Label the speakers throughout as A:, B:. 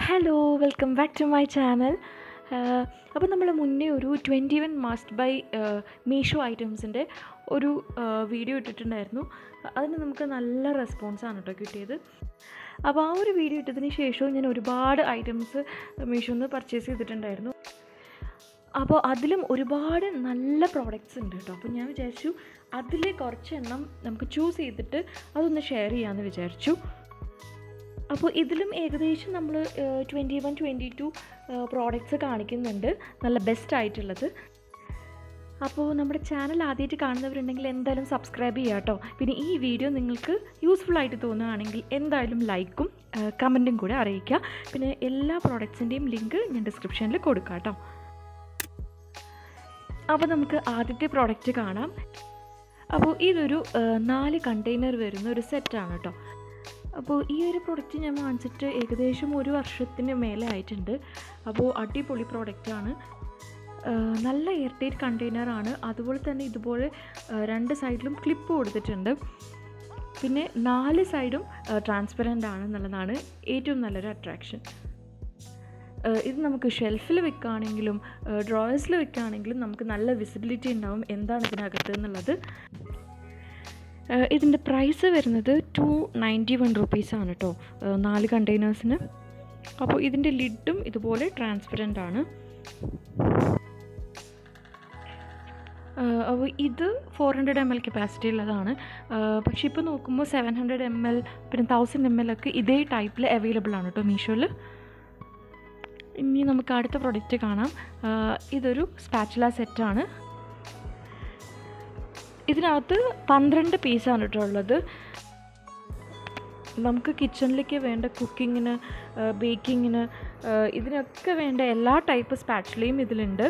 A: hello welcome back to my channel അപ്പോൾ നമ്മൾ മുന്നേ ഒരു twenty one must buy Meesho ഐറ്റംസിൻ്റെ ഒരു വീഡിയോ ഇട്ടിട്ടുണ്ടായിരുന്നു അതിന് നമുക്ക് നല്ല റെസ്പോൺസാണ് കേട്ടോ കിട്ടിയത് അപ്പോൾ ആ ഒരു വീഡിയോ ഇട്ടതിന് ശേഷവും ഞാൻ ഒരുപാട് ഐറ്റംസ് മീഷോന്ന് പർച്ചേസ് ചെയ്തിട്ടുണ്ടായിരുന്നു അപ്പോൾ അതിലും ഒരുപാട് നല്ല പ്രോഡക്റ്റ്സ് ഉണ്ട് കേട്ടോ അപ്പോൾ ഞാൻ വിചാരിച്ചു അതിൽ കുറച്ചെണ്ണം നമുക്ക് ചൂസ് ചെയ്തിട്ട് അതൊന്ന് ഷെയർ ചെയ്യാമെന്ന് വിചാരിച്ചു അപ്പോൾ ഇതിലും ഏകദേശം നമ്മൾ twenty one twenty two products കാണിക്കുന്നുണ്ട് നല്ല ബെസ്റ്റ് ആയിട്ടുള്ളത് അപ്പോൾ നമ്മുടെ ചാനൽ ആദ്യമായിട്ട് കാണുന്നവരുണ്ടെങ്കിൽ എന്തായാലും സബ്സ്ക്രൈബ് ചെയ്യുക കേട്ടോ പിന്നെ ഈ വീഡിയോ നിങ്ങൾക്ക് യൂസ്ഫുൾ ആയിട്ട് തോന്നുകയാണെങ്കിൽ എന്തായാലും ലൈക്കും കമൻറ്റും കൂടെ അറിയിക്കുക പിന്നെ എല്ലാ പ്രോഡക്ട്സിൻ്റെയും ലിങ്ക് ഞാൻ ഡിസ്ക്രിപ്ഷനിൽ കൊടുക്കാം കേട്ടോ അപ്പോൾ നമുക്ക് ആദ്യത്തെ പ്രോഡക്റ്റ് കാണാം അപ്പോൾ ഇതൊരു നാല് കണ്ടെയ്നർ വരുന്ന ഒരു സെറ്റാണ് കേട്ടോ അപ്പോൾ ഈ ഒരു പ്രൊഡക്റ്റ് ഞാൻ വാങ്ങിച്ചിട്ട് ഏകദേശം ഒരു വർഷത്തിന് മേലെ ആയിട്ടുണ്ട് അപ്പോൾ അടിപൊളി പ്രോഡക്റ്റാണ് നല്ല എയർ ടൈറ്റ് കണ്ടെയ്നറാണ് അതുപോലെ തന്നെ ഇതുപോലെ രണ്ട് സൈഡിലും ക്ലിപ്പ് കൊടുത്തിട്ടുണ്ട് പിന്നെ നാല് സൈഡും ട്രാൻസ്പെറൻ്റ് ആണ് എന്നുള്ളതാണ് ഏറ്റവും നല്ലൊരു അട്രാക്ഷൻ ഇത് നമുക്ക് ഷെൽഫിൽ വെക്കുകയാണെങ്കിലും ഡ്രോയേഴ്സിൽ വെക്കുകയാണെങ്കിലും നമുക്ക് നല്ല വിസിബിലിറ്റി ഉണ്ടാവും എന്താണ് ഇതിനകത്ത് എന്നുള്ളത് ഇതിൻ്റെ പ്രൈസ് വരുന്നത് ടു നയൻറ്റി വൺ റുപ്പീസാണ് കേട്ടോ നാല് കണ്ടെയ്നേഴ്സിന് അപ്പോൾ ഇതിൻ്റെ ലിഡും ഇതുപോലെ ട്രാൻസ്പെറൻ്റ് ആണ് അപ്പോൾ ഇത് four hundred M L capacity ഉള്ളതാണ് പക്ഷേ ഇപ്പോൾ നോക്കുമ്പോൾ സെവൻ ഹൺഡ്രഡ് എം എൽ പിന്നെ തൗസൻഡ് എം എൽ ഒക്കെ ഇതേ ടൈപ്പിൽ അവൈലബിൾ ആണ് കേട്ടോ മീഷോയിൽ ഇനി നമുക്ക് അടുത്ത പ്രൊഡക്റ്റ് കാണാം ഇതൊരു സ്പാച്ചുല സെറ്റാണ് ഇതിനകത്ത് പന്ത്രണ്ട് പീസാണ് കേട്ടോ ഉള്ളത് നമുക്ക് കിച്ചണിലേക്ക് വേണ്ട കുക്കിങ്ങിന് ബേക്കിങ്ങിന് ഇതിനൊക്കെ വേണ്ട എല്ലാ ടൈപ്പ് സ്പാച്ചുലയും ഇതിലുണ്ട്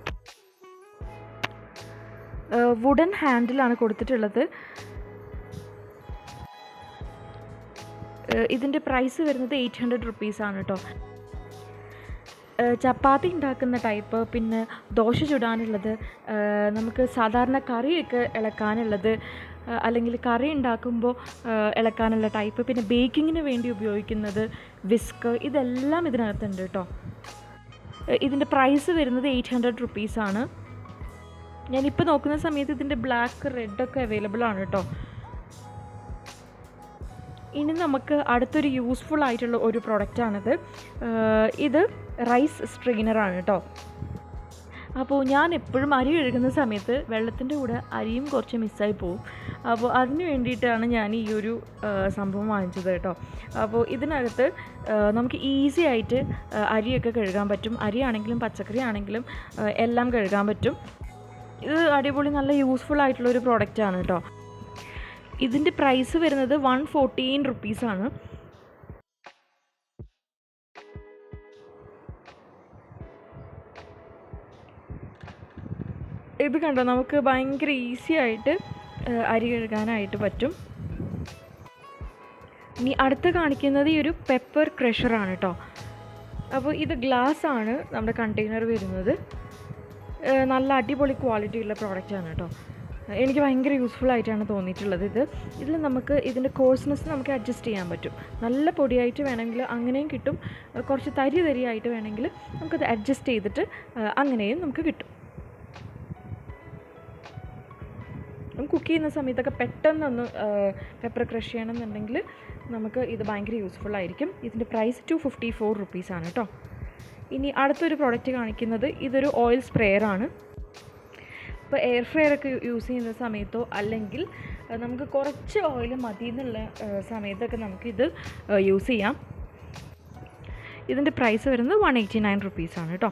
A: വുഡൻ ഹാൻഡിലാണ് കൊടുത്തിട്ടുള്ളത് ഇതിൻ്റെ പ്രൈസ് വരുന്നത് എയ്റ്റ് ഹൺഡ്രഡ് റുപ്പീസാണ് കേട്ടോ ചപ്പാത്തി ഉണ്ടാക്കുന്ന ടൈപ്പ് പിന്നെ ദോശ ചുടാനുള്ളത് നമുക്ക് സാധാരണ കറിയൊക്കെ ഇളക്കാനുള്ളത് അല്ലെങ്കിൽ കറി ഉണ്ടാക്കുമ്പോൾ ഇളക്കാനുള്ള ടൈപ്പ് പിന്നെ ബേക്കിങ്ങിന് വേണ്ടി ഉപയോഗിക്കുന്നത് വിസ്ക് ഇതെല്ലാം ഇതിനകത്തുണ്ട് കേട്ടോ ഇതിൻ്റെ പ്രൈസ് വരുന്നത് എയ്റ്റ് ഹൺഡ്രഡ് റുപ്പീസാണ് ഞാനിപ്പോൾ നോക്കുന്ന സമയത്ത് ഇതിൻ്റെ ബ്ലാക്ക് റെഡൊക്കെ അവൈലബിൾ ആണ് കേട്ടോ ഇനി നമുക്ക് അടുത്തൊരു യൂസ്ഫുൾ ആയിട്ടുള്ള ഒരു പ്രൊഡക്റ്റാണിത് ഇത് റൈസ് സ്ട്രെയിനറാണ് കേട്ടോ അപ്പോൾ ഞാൻ എപ്പോഴും അരി കഴുകുന്ന സമയത്ത് വെള്ളത്തിൻ്റെ കൂടെ അരിയും കുറച്ച് മിസ്സായി പോവും അപ്പോൾ അതിന് വേണ്ടിയിട്ടാണ് ഞാൻ ഈ ഒരു സംഭവം വാങ്ങിച്ചത് കേട്ടോ അപ്പോൾ ഇതിനകത്ത് നമുക്ക് ഈസി ആയിട്ട് അരിയൊക്കെ കഴുകാൻ പറ്റും അരിയാണെങ്കിലും പച്ചക്കറി ആണെങ്കിലും എല്ലാം കഴുകാൻ പറ്റും ഇത് അടിപൊളി നല്ല യൂസ്ഫുൾ ആയിട്ടുള്ള ഒരു പ്രോഡക്റ്റാണ് കേട്ടോ ഇതിൻ്റെ പ്രൈസ് വരുന്നത് വൺ ഫോർട്ടീൻ റുപ്പീസാണ് ഇത് കണ്ടോ നമുക്ക് ഭയങ്കര ഈസി ആയിട്ട് അരി കഴുകാനായിട്ട് പറ്റും ഇനി അടുത്ത് കാണിക്കുന്നത് ഈ ഒരു പെപ്പർ ക്രഷറാണ് കേട്ടോ അപ്പോൾ ഇത് ഗ്ലാസ് ആണ് നമ്മുടെ കണ്ടെയ്നർ വരുന്നത് നല്ല അടിപൊളി ക്വാളിറ്റി ഉള്ള പ്രോഡക്റ്റാണ് കേട്ടോ എനിക്ക് ഭയങ്കര യൂസ്ഫുൾ ആയിട്ടാണ് തോന്നിയിട്ടുള്ളത് ഇത് ഇതിൽ നമുക്ക് ഇതിൻ്റെ കോഴ്സ്നെസ് നമുക്ക് അഡ്ജസ്റ്റ് ചെയ്യാൻ പറ്റും നല്ല പൊടിയായിട്ട് വേണമെങ്കിൽ അങ്ങനെയും കിട്ടും കുറച്ച് തരി തരിയായിട്ട് വേണമെങ്കിൽ നമുക്കത് അഡ്ജസ്റ്റ് ചെയ്തിട്ട് അങ്ങനെയും നമുക്ക് കിട്ടും കുക്ക് ചെയ്യുന്ന സമയത്തൊക്കെ പെട്ടെന്നൊന്ന് പെപ്പർ ക്രഷ് ചെയ്യണമെന്നുണ്ടെങ്കിൽ നമുക്ക് ഇത് ഭയങ്കര യൂസ്ഫുൾ ആയിരിക്കും ഇതിൻ്റെ പ്രൈസ് ടു ഫിഫ്റ്റി ഫോർ റുപ്പീസാണ് കേട്ടോ ഇനി അടുത്തൊരു പ്രോഡക്റ്റ് കാണിക്കുന്നത് ഇതൊരു ഓയിൽ സ്പ്രെയറാണ് ഇപ്പോൾ എയർ ഫ്രയർ ഒക്കെ യൂസ് ചെയ്യുന്ന സമയത്തോ അല്ലെങ്കിൽ നമുക്ക് കുറച്ച് ഓയിൽ മതി എന്നുള്ള സമയത്തൊക്കെ നമുക്കിത് യൂസ് ചെയ്യാം ഇതിൻ്റെ പ്രൈസ് വരുന്നത് വൺ എയ്റ്റി നയൻ റുപ്പീസാണ് കേട്ടോ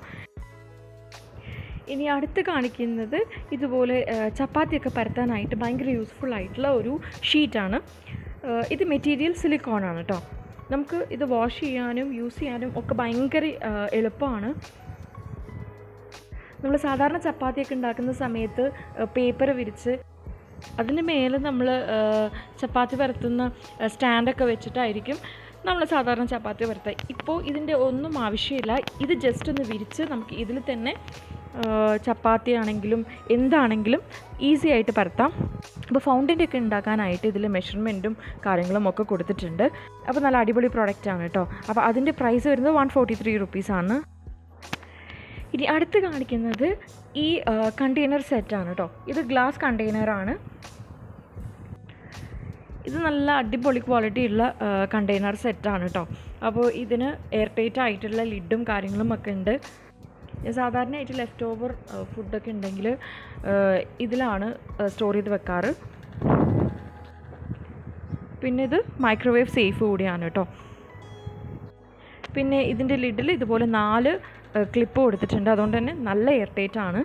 A: ഇനി അടുത്ത് കാണിക്കുന്നത് ഇതുപോലെ ചപ്പാത്തിയൊക്കെ പരത്താനായിട്ട് ഭയങ്കര യൂസ്ഫുൾ ആയിട്ടുള്ള ഒരു ഷീറ്റാണ് ഇത് മെറ്റീരിയൽ സിലിക്കോൺ ആണ് കേട്ടോ നമുക്ക് ഇത് വാഷ് ചെയ്യാനും യൂസ് ചെയ്യാനും ഒക്കെ ഭയങ്കര എളുപ്പമാണ് നമ്മൾ സാധാരണ ചപ്പാത്തിയൊക്കെ ഉണ്ടാക്കുന്ന സമയത്ത് പേപ്പർ വിരിച്ച് അതിന് മേലെ നമ്മൾ ചപ്പാത്തി പരത്തുന്ന സ്റ്റാൻഡൊക്കെ വെച്ചിട്ടായിരിക്കും നമ്മൾ സാധാരണ ചപ്പാത്തി പരത്തുക ഇപ്പോൾ ഇതിൻ്റെ ഒന്നും ആവശ്യമില്ല ഇത് ജസ്റ്റ് ഒന്ന് വിരിച്ച് നമുക്ക് ഇതിൽ തന്നെ ചപ്പാത്തി ആണെങ്കിലും എന്താണെങ്കിലും ഈസി ആയിട്ട് പരത്താം അപ്പോൾ ഫൗണ്ടൻ്റെ ഒക്കെ ഉണ്ടാക്കാനായിട്ട് ഇതിൽ മെഷർമെൻറ്റും കാര്യങ്ങളും ഒക്കെ കൊടുത്തിട്ടുണ്ട് അപ്പോൾ നല്ല അടിപൊളി പ്രോഡക്റ്റ് ആണ് കേട്ടോ അപ്പോൾ അതിൻ്റെ പ്രൈസ് വരുന്നത് വൺ ഫോർട്ടി ത്രീ റുപ്പീസാണ് ഇനി അടുത്ത് കാണിക്കുന്നത് ഈ കണ്ടെയ്നർ സെറ്റാണ് കേട്ടോ ഇത് ഗ്ലാസ് കണ്ടെയ്നറാണ് ഇത് നല്ല അടിപൊളി ക്വാളിറ്റി ഉള്ള കണ്ടെയ്നർ സെറ്റാണ് കേട്ടോ അപ്പോൾ ഇതിന് എയർ ടൈറ്റ് ആയിട്ടുള്ള ലിഡും കാര്യങ്ങളും ഒക്കെ ഉണ്ട് സാധാരണയായിട്ട് ലെഫ്റ്റ് ഓവർ ഫുഡൊക്കെ ഉണ്ടെങ്കിൽ ഇതിലാണ് സ്റ്റോർ ചെയ്ത് വെക്കാറ് പിന്നെ ഇത് മൈക്രോവേവ് സേഫ് കൂടിയാണ് കേട്ടോ പിന്നെ ഇതിൻ്റെ ലിഡിൽ ഇതുപോലെ നാല് ക്ലിപ്പ് കൊടുത്തിട്ടുണ്ട് അതുകൊണ്ട് തന്നെ നല്ല എയർ ടൈറ്റ് ആണ്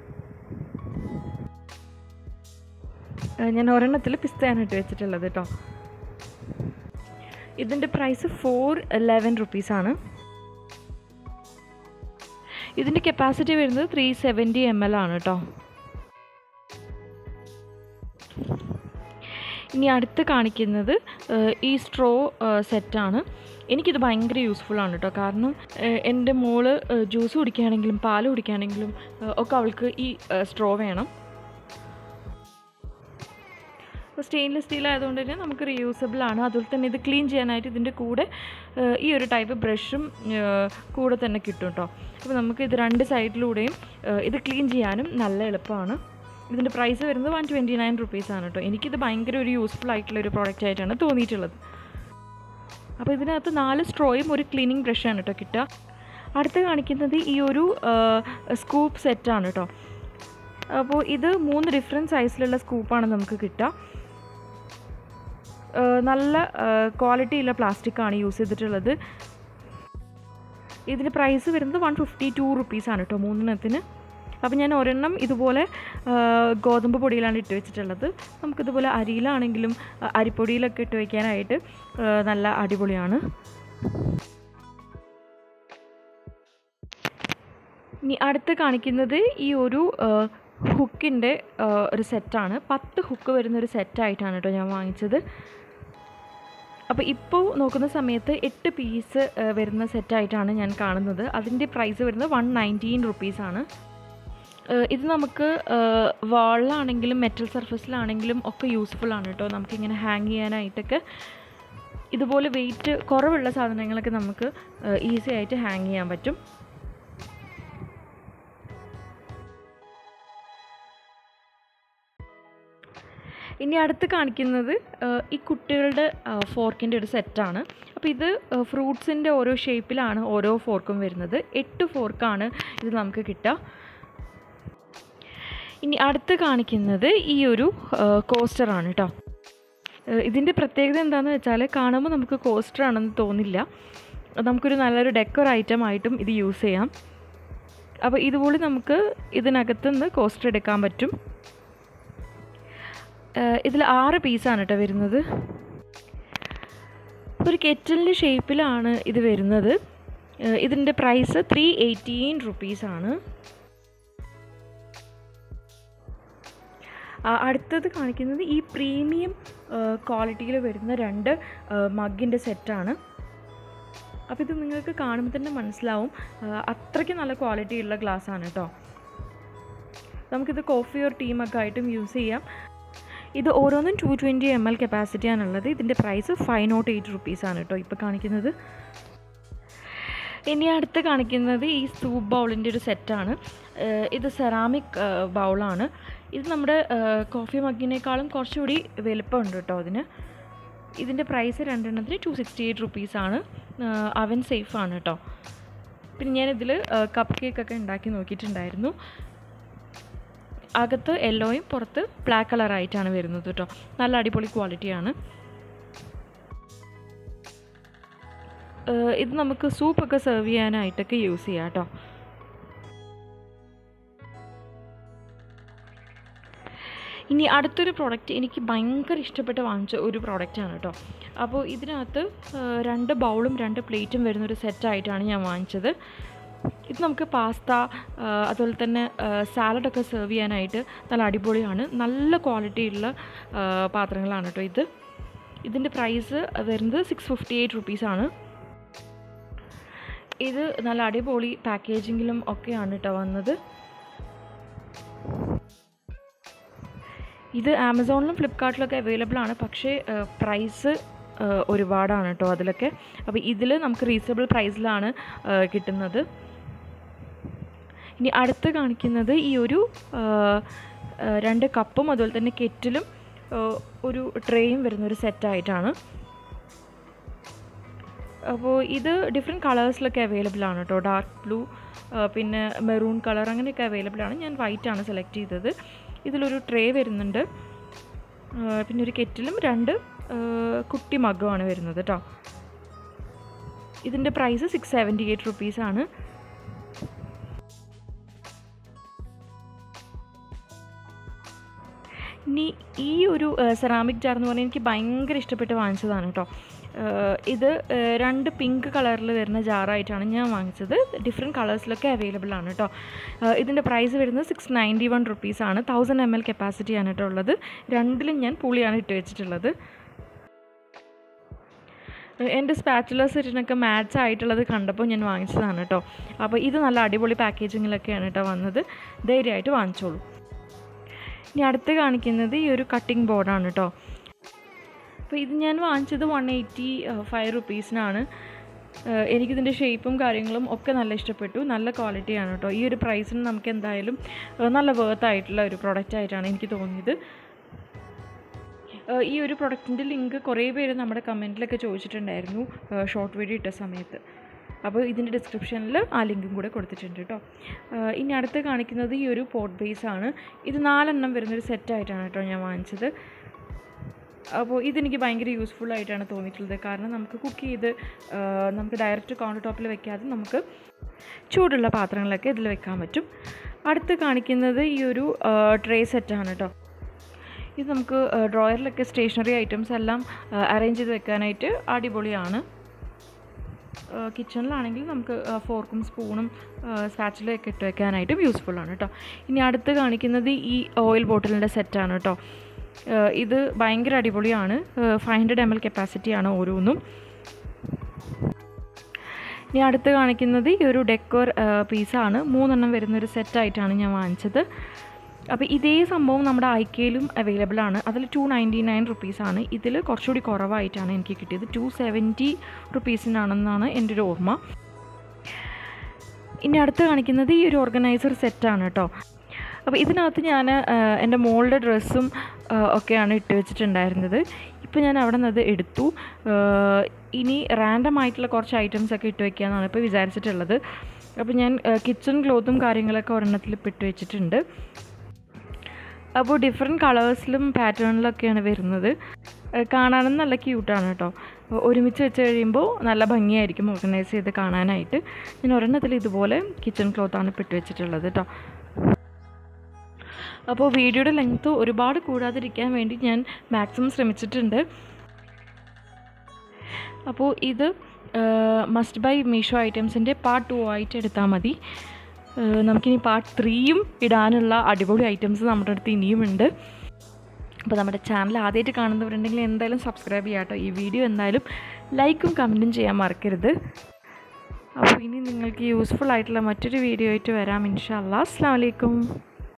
A: ഞാൻ ഒരെണ്ണത്തിൽ പിസ്തയാണ് ഇട്ട് വെച്ചിട്ടുള്ളത് കേട്ടോ ഇതിൻ്റെ പ്രൈസ് ഫോർ ലെവൻ റുപ്പീസാണ് ഇതിൻ്റെ കപ്പാസിറ്റി വരുന്നത് ത്രീ സെവൻറ്റി എം എൽ ആണ് കേട്ടോ ഇനി അടുത്ത് കാണിക്കുന്നത് ഈ സ്ട്രോ സെറ്റാണ് എനിക്കിത് ഭയങ്കര യൂസ്ഫുൾ ആണ് കേട്ടോ കാരണം എൻ്റെ മോള് ജ്യൂസ് കുടിക്കുകയാണെങ്കിലും പാൽ കുടിക്കുകയാണെങ്കിലും ഒക്കെ അവൾക്ക് ഈ സ്ട്രോ വേണം അപ്പോൾ സ്റ്റെയിൻലെസ് സ്റ്റീൽ ആയതുകൊണ്ട് തന്നെ നമുക്ക് റീയൂസബിൾ ആണ് അതുപോലെ തന്നെ ഇത് ക്ലീൻ ചെയ്യാനായിട്ട് ഇതിൻ്റെ കൂടെ ഈ ഒരു ടൈപ്പ് ബ്രഷും കൂടെ തന്നെ കിട്ടും കേട്ടോ അപ്പോൾ നമുക്ക് ഇത് രണ്ട് സൈഡിലൂടെയും ഇത് ക്ലീൻ ചെയ്യാനും നല്ല എളുപ്പമാണ് ഇതിൻ്റെ പ്രൈസ് വരുന്നത് വൺ ട്വൻറ്റി നയൻ റുപ്പീസാണ് കേട്ടോ എനിക്കിത് ഭയങ്കര ഒരു യൂസ്ഫുൾ ആയിട്ടുള്ള ഒരു പ്രോഡക്റ്റ് ആയിട്ടാണ് തോന്നിയിട്ടുള്ളത് അപ്പോൾ ഇതിനകത്ത് നാല് സ്ട്രോയും ഒരു ക്ലീനിങ് ബ്രഷാണ് കേട്ടോ കിട്ടുക അടുത്ത് കാണിക്കുന്നത് ഈ ഒരു സ്കൂപ്പ് സെറ്റാണ് കേട്ടോ അപ്പോൾ ഇത് മൂന്ന് ഡിഫറെൻറ്റ് സൈസിലുള്ള സ്കൂപ്പാണ് നമുക്ക് കിട്ടുക നല്ല ക്വാളിറ്റി ഉള്ള പ്ലാസ്റ്റിക്കാണ് യൂസ് ചെയ്തിട്ടുള്ളത് ഇതിന് പ്രൈസ് വരുന്നത് വൺ ഫിഫ്റ്റി ടു റുപ്പീസാണ് കേട്ടോ മൂന്നെണ്ണത്തിന് അപ്പോൾ ഞാൻ ഒരെണ്ണം ഇതുപോലെ ഗോതമ്പ് പൊടിയിലാണ് ഇട്ട് വെച്ചിട്ടുള്ളത് നമുക്കിതുപോലെ അരിയിലാണെങ്കിലും അരിപ്പൊടിയിലൊക്കെ ഇട്ട് വയ്ക്കാനായിട്ട് നല്ല അടിപൊളിയാണ് ഇനി അടുത്ത് കാണിക്കുന്നത് ഈ ഒരു ഹുക്കിൻ്റെ ഒരു സെറ്റാണ് പത്ത് ഹുക്ക് വരുന്ന ഒരു സെറ്റായിട്ടാണ് കേട്ടോ ഞാൻ വാങ്ങിച്ചത് അപ്പോൾ ഇപ്പോൾ നോക്കുന്ന സമയത്ത് എട്ട് പീസ് വരുന്ന സെറ്റായിട്ടാണ് ഞാൻ കാണുന്നത് അതിൻ്റെ പ്രൈസ് വരുന്നത് വൺ നയൻറ്റീൻ റുപ്പീസാണ് ഇത് നമുക്ക് വാളിലാണെങ്കിലും മെറ്റൽ സർഫസിലാണെങ്കിലും ഒക്കെ യൂസ്ഫുൾ ആണ് കേട്ടോ നമുക്കിങ്ങനെ ഹാങ് ചെയ്യാനായിട്ടൊക്കെ ഇതുപോലെ വെയിറ്റ് കുറവുള്ള സാധനങ്ങളൊക്കെ നമുക്ക് ഈസി ആയിട്ട് ഹാങ് ചെയ്യാൻ പറ്റും ഇനി അടുത്ത് കാണിക്കുന്നത് ഈ കുട്ടികളുടെ ഫോർക്കിൻ്റെ ഒരു സെറ്റാണ് അപ്പോൾ ഇത് ഫ്രൂട്ട്സിൻ്റെ ഓരോ ഷേപ്പിലാണ് ഓരോ ഫോർക്കും വരുന്നത് എട്ട് ഫോർക്കാണ് ഇത് നമുക്ക് കിട്ടുക ഇനി അടുത്ത് കാണിക്കുന്നത് ഈ ഒരു കോസ്റ്ററാണ് കേട്ടോ ഇതിൻ്റെ പ്രത്യേകത എന്താണെന്ന് വെച്ചാൽ കാണുമ്പോൾ നമുക്ക് കോസ്റ്റർ ആണെന്ന് തോന്നില്ല നമുക്കൊരു നല്ലൊരു ഡെക്കർ ഐറ്റം ആയിട്ടും ഇത് യൂസ് ചെയ്യാം അപ്പോൾ ഇതുപോലെ നമുക്ക് ഇതിനകത്ത് നിന്ന് കോസ്റ്റർ എടുക്കാൻ പറ്റും ഇതിൽ ആറ് പീസാണ് കേട്ടോ വരുന്നത് ഒരു കെറ്റലിൻ്റെ ഷേപ്പിലാണ് ഇത് വരുന്നത് ഇതിൻ്റെ പ്രൈസ് ത്രീ എയ്റ്റീൻ റുപ്പീസാണ് അടുത്തത് കാണിക്കുന്നത് ഈ പ്രീമിയം ക്വാളിറ്റിയിൽ വരുന്ന രണ്ട് മഗ്ഗിൻ്റെ സെറ്റാണ് അപ്പോൾ ഇത് നിങ്ങൾക്ക് കാണുമ്പോൾ തന്നെ മനസ്സിലാവും അത്രയ്ക്ക് നല്ല ക്വാളിറ്റി ഉള്ള ഗ്ലാസ് ആണ് കേട്ടോ നമുക്കിത് കോഫി ഓർ ടീമൊക്കെ ആയിട്ടും യൂസ് ചെയ്യാം ഇത് ഓരോന്നും ടു ട്വൻറ്റി എം എൽ കപ്പാസിറ്റിയാണുള്ളത് ഇതിൻ്റെ പ്രൈസ് ഫൈവ് നോട്ട് എയ്റ്റ് റുപ്പീസാണ് കേട്ടോ ഇപ്പോൾ കാണിക്കുന്നത് ഇനി അടുത്ത് കാണിക്കുന്നത് ഈ സൂപ്പ് ബൗളിൻ്റെ ഒരു സെറ്റാണ് ഇത് സെറാമിക് ബൗളാണ് ഇത് നമ്മുടെ കോഫി മഗ്ഗിനേക്കാളും കുറച്ചുകൂടി വലുപ്പമുണ്ട് കേട്ടോ അതിന് ഇതിൻ്റെ പ്രൈസ് രണ്ടെണ്ണത്തിന് ടു സിക്സ്റ്റി എയ്റ്റ് റുപ്പീസാണ് അവൻ സേഫാണ് കേട്ടോ പിന്നെ ഞാനിതിൽ കപ്പ് കേക്കൊക്കെ ഉണ്ടാക്കി നോക്കിയിട്ടുണ്ടായിരുന്നു അകത്ത് യെല്ലോയും പുറത്ത് ബ്ലാക്ക് കളറായിട്ടാണ് വരുന്നത് കേട്ടോ നല്ല അടിപൊളി ക്വാളിറ്റിയാണ് ഇത് നമുക്ക് സൂപ്പൊക്കെ സെർവ് ചെയ്യാനായിട്ടൊക്കെ യൂസ് ചെയ്യാം കേട്ടോ ഇനി അടുത്തൊരു പ്രോഡക്റ്റ് എനിക്ക് ഭയങ്കര ഇഷ്ടപ്പെട്ട് വാങ്ങിച്ച ഒരു പ്രോഡക്റ്റാണ് കേട്ടോ അപ്പോൾ ഇതിനകത്ത് രണ്ട് ബൗളും രണ്ട് പ്ലേറ്റും വരുന്നൊരു സെറ്റായിട്ടാണ് ഞാൻ വാങ്ങിച്ചത് ഇത് നമുക്ക് പാസ്ത അതുപോലെ തന്നെ സാലഡൊക്കെ സെർവ് ചെയ്യാനായിട്ട് നല്ല അടിപൊളിയാണ് നല്ല ക്വാളിറ്റിയുള്ള പാത്രങ്ങളാണ് കേട്ടോ ഇത് ഇതിൻ്റെ പ്രൈസ് വരുന്നത് സിക്സ് ഫിഫ്റ്റി എയ്റ്റ് റുപ്പീസാണ് ഇത് നല്ല അടിപൊളി പാക്കേജിങ്ങിലും ഒക്കെയാണ് കേട്ടോ വന്നത് ഇത് ആമസോണിലും ഫ്ലിപ്കാർട്ടിലൊക്കെ അവൈലബിൾ ആണ് പക്ഷേ പ്രൈസ് ഒരുപാടാണ് കേട്ടോ അതിലൊക്കെ അപ്പോൾ ഇതിൽ നമുക്ക് റീസണബിൾ പ്രൈസിലാണ് കിട്ടുന്നത് ഇനി അടുത്ത് കാണിക്കുന്നത് ഈ ഒരു ആ, ആ, രണ്ട് കപ്പും അതുപോലെ തന്നെ കെറ്റിലും ആ, ഒരു ട്രേയും വരുന്ന ഒരു സെറ്റായിട്ടാണ് അപ്പോൾ ഇത് ഡിഫറെൻറ്റ് കളേഴ്സിലൊക്കെ അവൈലബിൾ ആണ് കേട്ടോ ഡാർക്ക് ബ്ലൂ പിന്നെ മെറൂൺ കളർ അങ്ങനെയൊക്കെ അവൈലബിൾ ആണ് ഞാൻ വൈറ്റ് ആണ് സെലക്ട് ചെയ്തത് ഇതിലൊരു ട്രേ വരുന്നുണ്ട് ആ, പിന്നെ ഒരു കെറ്റിലും രണ്ട് ആ, കുട്ടി മഗ്ഗുമാണ് വരുന്നത് കേട്ടോ ഇതിൻ്റെ പ്രൈസ് സിക്സ് സെവൻറ്റി എയ്റ്റ് റുപ്പീസാണ് ഇനി ഈ ഒരു സെറാമിക് ജാർ എന്ന് പറഞ്ഞാൽ എനിക്ക് ഭയങ്കര ഇഷ്ടപ്പെട്ട് വാങ്ങിച്ചതാണ് കേട്ടോ ഏഹ് ഇത് ഏഹ് രണ്ട് പിങ്ക് കളറിൽ വരുന്ന ജാറായിട്ടാണ് ഞാൻ വാങ്ങിച്ചത് ഡിഫറെൻറ്റ് കളേഴ്സിലൊക്കെ അവൈലബിൾ ആണ് കേട്ടോ ഏഹ് ഇതിൻ്റെ പ്രൈസ് വരുന്നത് സിക്സ് നയൻറ്റി വൺ റുപ്പീസാണ് തൗസൻഡ് എം എൽ കപ്പാസിറ്റിയാണ് കേട്ടോ ഉള്ളത് രണ്ടിലും ഞാൻ പുളിയാണ് ഇട്ട് വെച്ചിട്ടുള്ളത് എൻ്റെ സ്പാച്ചുല സെറ്റിനൊക്കെ മാച്ച് ആയിട്ടുള്ളത് കണ്ടപ്പോൾ ഞാൻ വാങ്ങിച്ചതാണ് കേട്ടോ അപ്പോൾ ഇത് നല്ല അടിപൊളി പാക്കേജിങ്ങിലൊക്കെയാണ് കേട്ടോ വന്നത് ധൈര്യമായിട്ട് വാങ്ങിച്ചോളൂ ഇനി അടുത്ത് കാണിക്കുന്നത് ഈ ഒരു കട്ടിംഗ് ബോർഡാണ് കേട്ടോ അപ്പോൾ ഇത് ഞാൻ വാങ്ങിച്ചത് വൺ എയ്റ്റി ഫൈവ് റുപ്പീസിനാണ് എനിക്കിതിൻ്റെ ഷേപ്പും കാര്യങ്ങളും ഒക്കെ നല്ല ഇഷ്ടപ്പെട്ടു നല്ല ക്വാളിറ്റിയാണ് കേട്ടോ ഈ ഒരു പ്രൈസിന് നമുക്ക് എന്തായാലും ഏഹ് നല്ല വേർത്ത് ആയിട്ടുള്ള ഒരു പ്രൊഡക്റ്റ് ആയിട്ടാണ് എനിക്ക് തോന്നിയത് ഏഹ് ഈ ഒരു പ്രൊഡക്റ്റിൻ്റെ ലിങ്ക് കുറേ പേര് നമ്മുടെ കമൻറ്റിലൊക്കെ ചോദിച്ചിട്ടുണ്ടായിരുന്നു ഷോർട്ട് വീഡിയോ ഇട്ട സമയത്ത് അപ്പോൾ ഇതിൻ്റെ ഡിസ്ക്രിപ്ഷനിൽ ആ ലിങ്കും കൂടെ കൊടുത്തിട്ടുണ്ട് കേട്ടോ ഏഹ് ഇനി അടുത്ത് കാണിക്കുന്നത് ഈ ഒരു പോട്ട് ബേസ് ആണ് ഇത് നാലെണ്ണം വരുന്നൊരു സെറ്റായിട്ടാണ് കേട്ടോ ഞാൻ വാങ്ങിച്ചത് അപ്പോൾ ഇതെനിക്ക് ഭയങ്കര യൂസ്ഫുൾ ആയിട്ടാണ് തോന്നിയിട്ടുള്ളത് കാരണം നമുക്ക് കുക്ക് ചെയ്ത് ഏഹ് നമുക്ക് ഡയറക്റ്റ് കൗണ്ടർ ടോപ്പിൽ വെക്കാതെ നമുക്ക് ചൂടുള്ള പാത്രങ്ങളൊക്കെ ഇതിൽ വെക്കാൻ പറ്റും അടുത്ത് കാണിക്കുന്നത് ഈ ഒരു ട്രേ സെറ്റാണ് കേട്ടോ ഇത് നമുക്ക് ഡ്രോയറിലൊക്കെ സ്റ്റേഷനറി ഐറ്റംസ് എല്ലാം അറേഞ്ച് ചെയ്ത് വെക്കാനായിട്ട് അടിപൊളിയാണ് കിച്ചണിലാണെങ്കിൽ നമുക്ക് ഫോർക്കും സ്പൂണും സ്പാച്ചിലൊക്കെ ഇട്ട് വെക്കാനായിട്ടും യൂസ്ഫുൾ ആണ് കേട്ടോ ഇനി അടുത്ത് കാണിക്കുന്നത് ഈ ഓയിൽ ബോട്ടിലിൻ്റെ സെറ്റാണ് കേട്ടോ ഏഹ് ഇത് ഭയങ്കര അടിപൊളിയാണ് ഫൈവ് ഹൺഡ്രഡ് എം എൽ കപ്പാസിറ്റിയാണ് ഓരോന്നും ഇനി അടുത്ത് കാണിക്കുന്നത് ഈ ഒരു ഡെക്കോർ പീസാണ് മൂന്നെണ്ണം വരുന്നൊരു സെറ്റായിട്ടാണ് ഞാൻ വാങ്ങിച്ചത് അപ്പോൾ ഇതേ സംഭവം നമ്മുടെ ഐക്കയിലും അവൈലബിൾ ആണ് അതിൽ ടു നയൻറ്റി നയൻ റുപ്പീസാണ് ഇതിൽ കുറച്ചുകൂടി കുറവായിട്ടാണ് എനിക്ക് കിട്ടിയത് ടു സെവൻറ്റി റുപ്പീസിനാണെന്നാണ് എൻ്റെ ഒരു ഓർമ്മ ഇനി അടുത്ത് കാണിക്കുന്നത് ഈ ഒരു ഓർഗനൈസർ സെറ്റാണ് കേട്ടോ അപ്പോൾ ഇതിനകത്ത് ഞാൻ എൻ്റെ മോളുടെ ഡ്രസ്സും ഒക്കെയാണ് ഇട്ട് വെച്ചിട്ടുണ്ടായിരുന്നത് ഇപ്പോൾ ഞാൻ അവിടെ നിന്ന് അത് എടുത്തു ആ, ഇനി റാൻഡം ആയിട്ടുള്ള കുറച്ച് ഐറ്റംസ് ഒക്കെ ഇട്ട് വെക്കാമെന്നാണ് ഇപ്പോൾ വിചാരിച്ചിട്ടുള്ളത് അപ്പോൾ ഞാൻ കിച്ചൺ ക്ലോത്തും കാര്യങ്ങളൊക്കെ ഒരെണ്ണത്തിൽ ഇപ്പോൾ ഇട്ട് വെച്ചിട്ടുണ്ട് അപ്പോൾ ഡിഫറെൻറ്റ് കളേഴ്സിലും പാറ്റേണിലൊക്കെയാണ് വരുന്നത് ഏഹ് കാണാനും നല്ല ക്യൂട്ടാണ് കേട്ടോ ഒരുമിച്ച് വെച്ച് കഴിയുമ്പോൾ നല്ല ഭംഗിയായിരിക്കും ഓർഗനൈസ് ചെയ്ത് കാണാനായിട്ട് ഞാൻ ഒരെണ്ണത്തിൽ ഇതുപോലെ കിച്ചൺ ക്ലോത്താണ് ഇപ്പോൾ ഇട്ട് വെച്ചിട്ടുള്ളത് കേട്ടോ അപ്പോൾ വീഡിയോയുടെ ലെങ്ത്ത് ഒരുപാട് കൂടാതിരിക്കാൻ വേണ്ടി ഞാൻ മാക്സിമം ശ്രമിച്ചിട്ടുണ്ട് അപ്പോൾ ഇത് മസ്റ്റ് ബൈ മീഷോ ഐറ്റംസിൻ്റെ പാർട്ട് ടു ആയിട്ട് എടുത്താൽ മതി ഏഹ് നമുക്കിനി പാർട്ട് ത്രീയും ഇടാനുള്ള അടിപൊളി ഐറ്റംസ് നമ്മുടെ അടുത്ത് ഇനിയുമുണ്ട് അപ്പോൾ നമ്മുടെ ചാനൽ ആദ്യമായിട്ട് കാണുന്നവരുണ്ടെങ്കിൽ എന്തായാലും സബ്സ്ക്രൈബ് ചെയ്യാം കേട്ടോ ഈ വീഡിയോ എന്തായാലും ലൈക്കും കമൻറ്റും ചെയ്യാൻ മറക്കരുത് അപ്പോൾ ഇനി നിങ്ങൾക്ക് യൂസ്ഫുൾ ആയിട്ടുള്ള മറ്റൊരു വീഡിയോ ആയിട്ട് വരാം ഇൻഷാ അല്ലാ അസ്സാം വലൈക്കും